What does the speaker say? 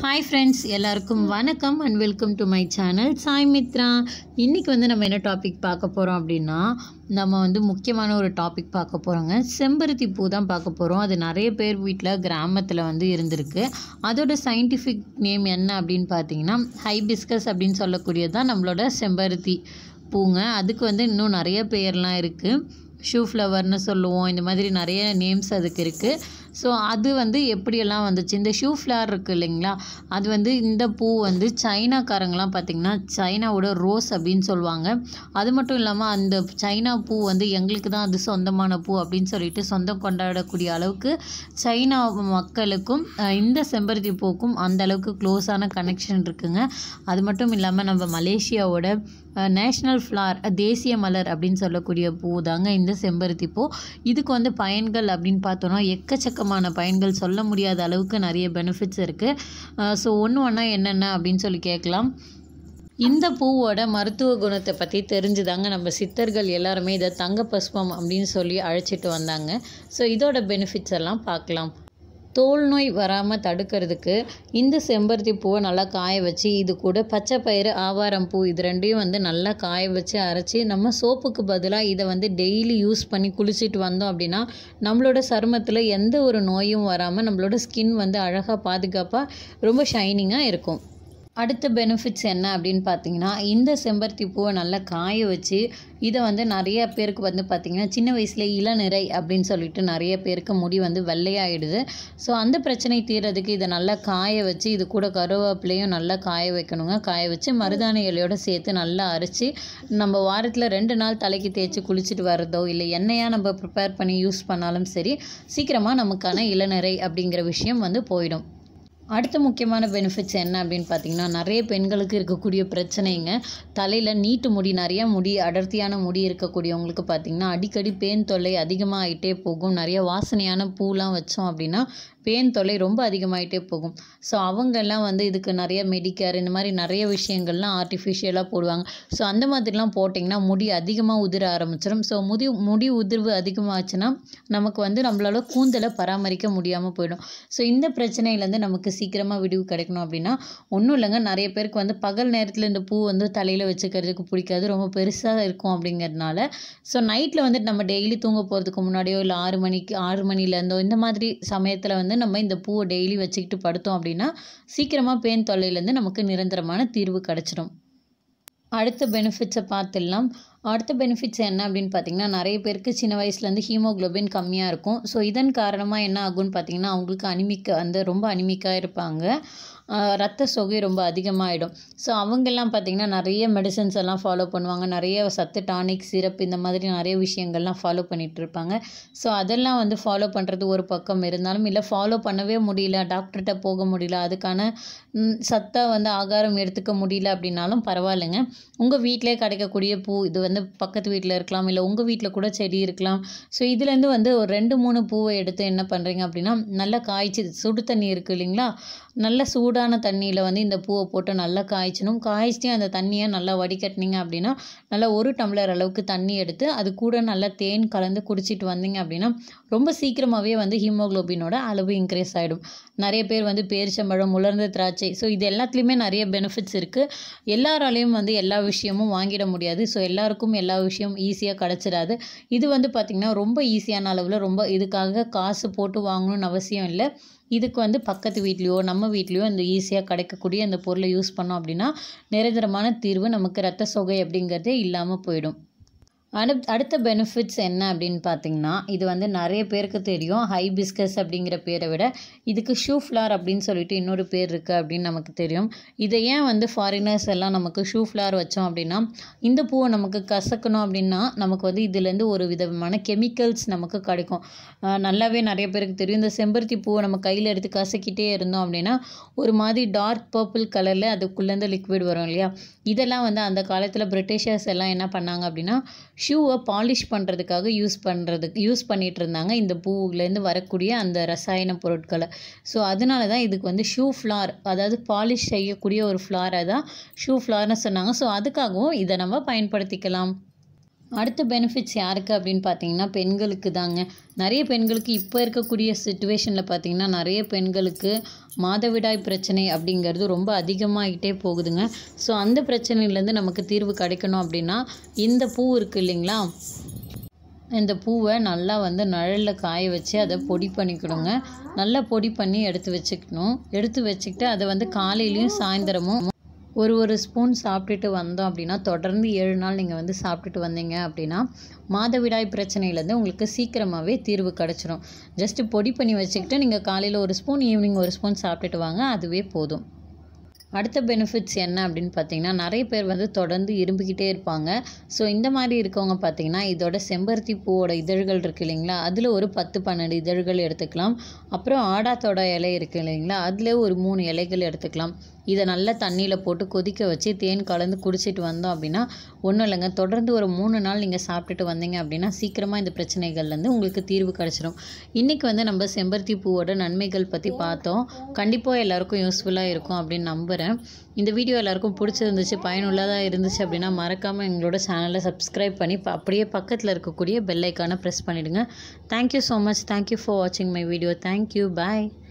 hi friends எல்லாருக்கும் வணக்கம் and welcome to my channel Sai Mitra இன்றைக்கி வந்து நம்ம என்ன டாபிக் பார்க்க போகிறோம் அப்படின்னா நம்ம வந்து முக்கியமான ஒரு டாபிக் பார்க்க போகிறோங்க செம்பருத்தி பூ தான் பார்க்க போகிறோம் அது நிறைய பேர் வீட்டில் கிராமத்தில் வந்து இருந்திருக்கு அதோட சயின்டிஃபிக் நேம் என்ன அப்படின்னு பார்த்தீங்கன்னா ஹைபிஸ்கஸ் அப்படின்னு சொல்லக்கூடியது தான் நம்மளோட செம்பருத்தி பூங்க அதுக்கு வந்து இன்னும் நிறைய பேர்லாம் இருக்குது ஷூ ஃப்ளவர்னு சொல்லுவோம் இந்த மாதிரி நிறைய நேம்ஸ் அதுக்கு இருக்குது ஸோ அது வந்து எப்படியெல்லாம் வந்துச்சு இந்த ஷூ ஃப்ளவர் இருக்குது இல்லைங்களா அது வந்து இந்த பூ வந்து சைனாக்காரங்களாம் பார்த்திங்கன்னா சைனாவோட ரோஸ் அப்படின்னு சொல்லுவாங்க அது மட்டும் இல்லாமல் அந்த சைனா பூ வந்து எங்களுக்கு தான் அது சொந்தமான பூ அப்படின்னு சொல்லிட்டு சொந்தம் கொண்டாடக்கூடிய அளவுக்கு சைனா மக்களுக்கும் அஹ், இந்த செம்பருத்தி பூக்கும் அந்த அளவுக்கு க்ளோஸான கனெக்ஷன் இருக்குங்க அது மட்டும் இல்லாமல் நம்ம மலேசியாவோட நேஷ்னல் ஃப்ளார் தேசிய மலர் அப்படின்னு சொல்லக்கூடிய பூ தாங்க இந்த செம்பருத்தி பூ இதுக்கு வந்து பயன்கள் அப்படின்னு பார்த்தோன்னா எக்கச்சக்கமான பயன்கள் சொல்ல முடியாத அளவுக்கு நிறைய பெனிஃபிட்ஸ் இருக்குது ஸோ ஒன்று ஒன்றா என்னென்ன அப்படின்னு சொல்லி கேட்கலாம் இந்த பூவோட மருத்துவ குணத்தை பற்றி தெரிஞ்சுதாங்க நம்ம சித்தர்கள் எல்லாருமே இதை தங்க பஸ்பம் அப்படின்னு சொல்லி அழைச்சிட்டு வந்தாங்க ஸோ இதோட பெனிஃபிட்ஸ் எல்லாம் பார்க்கலாம் தோல் நோய் வராமல் தடுக்கிறதுக்கு இந்த செம்பருத்தி பூவை நல்லா காய வச்சு இது கூட பச்சை பயிறு ஆவாரம் பூ இது ரெண்டையும் வந்து நல்லா காய வச்சு அரைச்சி நம்ம சோப்புக்கு பதிலாக இதை வந்து டெய்லி யூஸ் பண்ணி குளிச்சுட்டு வந்தோம் அப்படின்னா நம்மளோட சருமத்தில் எந்த ஒரு நோயும் வராமல் நம்மளோட ஸ்கின் வந்து அழகாக பாதுகாப்பாக ரொம்ப ஷைனிங்காக இருக்கும் அடுத்த பெனிஃபிட்ஸ் என்ன அப்படின்னு பார்த்தீங்கன்னா இந்த செம்பருத்தி பூவை நல்லா காய வச்சு இதை வந்து நிறைய பேருக்கு வந்து பார்த்திங்கன்னா சின்ன வயசில் இளநிறை அப்படின்னு சொல்லிட்டு நிறைய பேருக்கு முடி வந்து வெள்ளையாயிடுது ஸோ அந்த பிரச்சனை தீர்றதுக்கு இதை நல்லா காய வச்சு இது கூட கருவேப்பிலையும் நல்லா காய வைக்கணுங்க காய வச்சு மருதாணி இலையோட சேர்த்து நல்லா அரைச்சி நம்ம வாரத்தில் ரெண்டு நாள் தலைக்கு தேய்ச்சி குளிச்சுட்டு வர்றதோ இல்லை எண்ணெயாக நம்ம ப்ரிப்பேர் பண்ணி யூஸ் பண்ணாலும் சரி சீக்கிரமாக நமக்கான இளநிறை அப்படிங்கிற விஷயம் வந்து போயிடும் அடுத்த முக்கியமான பெனிஃபிட்ஸ் என்ன அப்படின்னு பார்த்தீங்கன்னா நிறைய பெண்களுக்கு இருக்கக்கூடிய பிரச்சனைங்க தலையில் நீட்டு முடி நிறைய முடி அடர்த்தியான முடி இருக்கக்கூடியவங்களுக்கு பார்த்தீங்கன்னா அடிக்கடி பேன் தொல்லை அதிகமாகிட்டே போகும் நிறைய வாசனையான பூலாம் வச்சோம் அப்படின்னா பேன் தொல்லை ரொம்ப அதிகமாகிட்டே போகும் ஸோ அவங்கெல்லாம் வந்து இதுக்கு நிறைய மெடிக்கேர் இந்த மாதிரி நிறைய விஷயங்கள்லாம் ஆர்டிஃபிஷியலாக போடுவாங்க ஸோ அந்த மாதிரிலாம் போட்டிங்கன்னா முடி அதிகமாக உதிர ஆரம்பிச்சிடும் ஸோ முடி முடி உதிர்வு அதிகமாச்சுன்னா நமக்கு வந்து நம்மளால கூந்தலை பராமரிக்க முடியாமல் போயிடும் ஸோ இந்த பிரச்சனையிலேருந்து நமக்கு சீக்கிரமாக விடிவு கிடைக்கணும் அப்படின்னா ஒன்றும் இல்லைங்க நிறைய பேருக்கு வந்து பகல் நேரத்தில் இந்த பூ வந்து தலையில் வச்சுக்கிறதுக்கு பிடிக்காது ரொம்ப பெருசாக இருக்கும் அப்படிங்கிறதுனால ஸோ நைட்டில் வந்துட்டு நம்ம டெய்லி தூங்க போகிறதுக்கு முன்னாடியோ இல்லை ஆறு மணிக்கு ஆறு மணிலேருந்தோ இந்த மாதிரி சமயத்தில் வந்து நம்ம இந்த பூவை டெய்லி வச்சுக்கிட்டு படுத்தோம் அப்படின்னா சீக்கிரமாக பேன் தொல்லையிலேருந்து நமக்கு நிரந்தரமான தீர்வு கிடச்சிடும் அடுத்த பெனிஃபிட்ஸை பார்த்துடலாம் அடுத்த பெனிஃபிட்ஸ் என்ன அப்படின்னு பார்த்தீங்கன்னா நிறைய பேருக்கு சின்ன வயசுலேருந்து ஹீமோகுளோபின் கம்மியாக இருக்கும் ஸோ இதன் காரணமாக என்ன ஆகும்னு பார்த்தீங்கன்னா அவங்களுக்கு அனிமிக்க வந்து ரொம்ப அனிமிக்காக இருப்பாங்க ஆஹ் ரத்த சோகை ரொம்ப அதிகமாகிடும் ஸோ அவங்கெல்லாம் பார்த்திங்கன்னா நிறைய மெடிசன்ஸ் எல்லாம் ஃபாலோ பண்ணுவாங்க நிறைய சத்து டானிக் சிரப் இந்த மாதிரி நிறைய விஷயங்கள்லாம் ஃபாலோ பண்ணிகிட்டு இருப்பாங்க ஸோ அதெல்லாம் வந்து ஃபாலோ பண்ணுறது ஒரு பக்கம் இருந்தாலும் இல்லை ஃபாலோ பண்ணவே முடியல டாக்டர்கிட்ட போக முடியல அதுக்கான ம், சத்தா வந்து ஆகாரம் எடுத்துக்க முடியல அப்படின்னாலும் பரவாயில்லைங்க உங்கள் வீட்டிலே கிடைக்கக்கூடிய பூ இது வந்து பக்கத்து வீட்டில் இருக்கலாம் இல்லை உங்கள் வீட்டில் கூட செடி இருக்கலாம் ஸோ இதுலேருந்து வந்து ஒரு ரெண்டு மூணு பூவை எடுத்து என்ன பண்ணுறீங்க அப்படின்னா நல்லா காய்ச்சி சுடு தண்ணி இருக்குது இல்லைங்களா நல்ல சூடான தண்ணியில் வந்து இந்த பூவை போட்டு நல்லா காய்ச்சணும் காய்ச்சி அந்த தண்ணியை நல்லா வடிகட்டினீங்க அப்படின்னா நல்லா ஒரு டம்ளர் அளவுக்கு தண்ணி எடுத்து அது கூட நல்லா தேன் கலந்து குடிச்சிட்டு வந்தீங்க அப்படின்னா ரொம்ப சீக்கிரமாகவே வந்து ஹீமோகுளோபினோட அளவு இன்க்ரீஸ் ஆகிடும் நிறைய பேர் வந்து பேரிச்சம்பழம் உலர்ந்த திராட்சை ஸோ இது எல்லாத்துலேயுமே நிறைய பெனிஃபிட்ஸ் இருக்குது எல்லாராலையும் வந்து எல்லா விஷயமும் வாங்கிட முடியாது ஸோ எல்லாருக்கும் எல்லா விஷயமும் ஈஸியாக கிடச்சிடாது இது வந்து பார்த்திங்கன்னா ரொம்ப ஈஸியான அளவில் ரொம்ப இதுக்காக காசு போட்டு வாங்கணும்னு அவசியம் இல்லை இதுக்கு வந்து பக்கத்து வீட்லேயோ நம்ம வீட்லேயோ இந்த ஈஸியாக கிடைக்கக்கூடிய அந்த பொருளை யூஸ் பண்ணோம் அப்படின்னா நிரந்தரமான தீர்வு நமக்கு ரத்த சோகை அப்படிங்கிறதே இல்லாமல் போயிடும் அடு அடுத்த பெனிஃபிட்ஸ் என்ன அப்படின்னு பார்த்தீங்கன்னா இது வந்து நிறைய பேருக்கு தெரியும் ஹைபிஸ்கஸ் அப்படிங்கிற பேரை விட இதுக்கு ஷூ ஃப்ளார் அப்படின்னு சொல்லிட்டு இன்னொரு பேர் இருக்குது அப்படின்னு நமக்கு தெரியும் இதை ஏன் வந்து ஃபாரினர்ஸ் எல்லாம் நமக்கு ஷூ ஃப்ளார் வச்சோம் அப்படின்னா இந்த பூவை நமக்கு கசக்கணும் அப்படின்னா நமக்கு வந்து இதுலேருந்து ஒரு விதமான கெமிக்கல்ஸ் நமக்கு கிடைக்கும் ஆஹ் நல்லாவே நிறைய பேருக்கு தெரியும் இந்த செம்பருத்தி பூவை நம்ம கையில் எடுத்து கசக்கிட்டே இருந்தோம் அப்படின்னா ஒரு மாதிரி டார்க் பர்பிள் கலரில் அதுக்குள்ளேருந்து லிக்விட் வரும் இல்லையா இதெல்லாம் வந்து அந்த காலத்தில் பிரிட்டிஷர்ஸ் எல்லாம் என்ன பண்ணாங்க அப்படின்னா ஷூவை பாலிஷ் பண்ணுறதுக்காக யூஸ் பண்ணுறதுக்கு யூஸ் பண்ணிட்டு இருந்தாங்க இந்த பூவுலேருந்து வரக்கூடிய அந்த ரசாயன பொருட்களை ஸோ அதனால தான் இதுக்கு வந்து ஷூ ஃப்ளார் அதாவது பாலிஷ் செய்யக்கூடிய ஒரு ஃப்ளாரை தான் ஷூ ஃப்ளார்னு சொன்னாங்க ஸோ அதுக்காகவும் இதை நம்ம பயன்படுத்திக்கலாம் அடுத்த பெனிஃபிட்ஸ் யாருக்கு அப்படின்னு பார்த்தீங்கன்னா பெண்களுக்கு தாங்க நிறைய பெண்களுக்கு இப்போ இருக்கக்கூடிய சுச்சுவேஷனில் பார்த்தீங்கன்னா நிறைய பெண்களுக்கு மாதவிடாய் பிரச்சனை அப்படிங்கிறது ரொம்ப அதிகமாகிட்டே போகுதுங்க ஸோ அந்த பிரச்சனையிலேருந்து நமக்கு தீர்வு கிடைக்கணும் அப்படின்னா இந்த பூ இருக்குது இல்லைங்களா இந்த பூவை நல்லா வந்து நிழலில் காய வச்சு அதை பொடி பண்ணிக்கணுங்க நல்லா பொடி பண்ணி எடுத்து வச்சுக்கணும் எடுத்து வச்சுக்கிட்டு அதை வந்து காலையிலையும் சாயந்தரமும் ஒரு ஒரு ஸ்பூன் சாப்பிட்டுட்டு வந்தோம் அப்படின்னா தொடர்ந்து ஏழு நாள் நீங்கள் வந்து சாப்பிட்டுட்டு வந்தீங்க அப்படின்னா மாதவிடாய் பிரச்சனையிலேருந்து உங்களுக்கு சீக்கிரமாகவே தீர்வு கிடச்சிரும் ஜஸ்ட்டு பொடி பண்ணி வச்சுக்கிட்டு நீங்கள் காலையில் ஒரு ஸ்பூன் ஈவினிங் ஒரு ஸ்பூன் சாப்பிட்டுட்டு வாங்க அதுவே போதும் அடுத்த பெனிஃபிட்ஸ் என்ன அப்படின்னு பார்த்தீங்கன்னா நிறைய பேர் வந்து தொடர்ந்து இரும்பிக்கிட்டே இருப்பாங்க ஸோ இந்த மாதிரி இருக்கவங்க பார்த்தீங்கன்னா இதோட செம்பருத்தி பூவோட இதழ்கள் இருக்குது இல்லைங்களா அதில் ஒரு பத்து பன்னெண்டு இதழ்கள் எடுத்துக்கலாம் அப்புறம் ஆடாத்தோட இலை இருக்குது இல்லைங்களா அதில் ஒரு மூணு இலைகள் எடுத்துக்கலாம் இதை நல்லா தண்ணியில் போட்டு கொதிக்க வச்சு தேன் கலந்து குடிச்சிட்டு வந்தோம் அப்படின்னா ஒன்றும் இல்லைங்க தொடர்ந்து ஒரு மூணு நாள் நீங்கள் சாப்பிட்டுட்டு வந்தீங்க அப்படின்னா சீக்கிரமாக இந்த பிரச்சனைகள்லேருந்து உங்களுக்கு தீர்வு கிடச்சிரும் இன்றைக்கி வந்து நம்ம செம்பருத்தி பூவோட நன்மைகள் பற்றி பார்த்தோம் கண்டிப்பாக எல்லாருக்கும் யூஸ்ஃபுல்லாக இருக்கும் அப்படின்னு நம்புகிறேன் இந்த வீடியோ எல்லாருக்கும் பிடிச்சிருந்துச்சு பயனுள்ளதாக இருந்துச்சு அப்படின்னா மறக்காமல் எங்களோட சேனலை சப்ஸ்கிரைப் பண்ணி ப- அப்படியே பக்கத்தில் இருக்கக்கூடிய பெல் ஐக்கானை ப்ரெஸ் பண்ணிவிடுங்க thank you so much thank you for வாட்சிங் மை வீடியோ தேங்க்யூ பாய்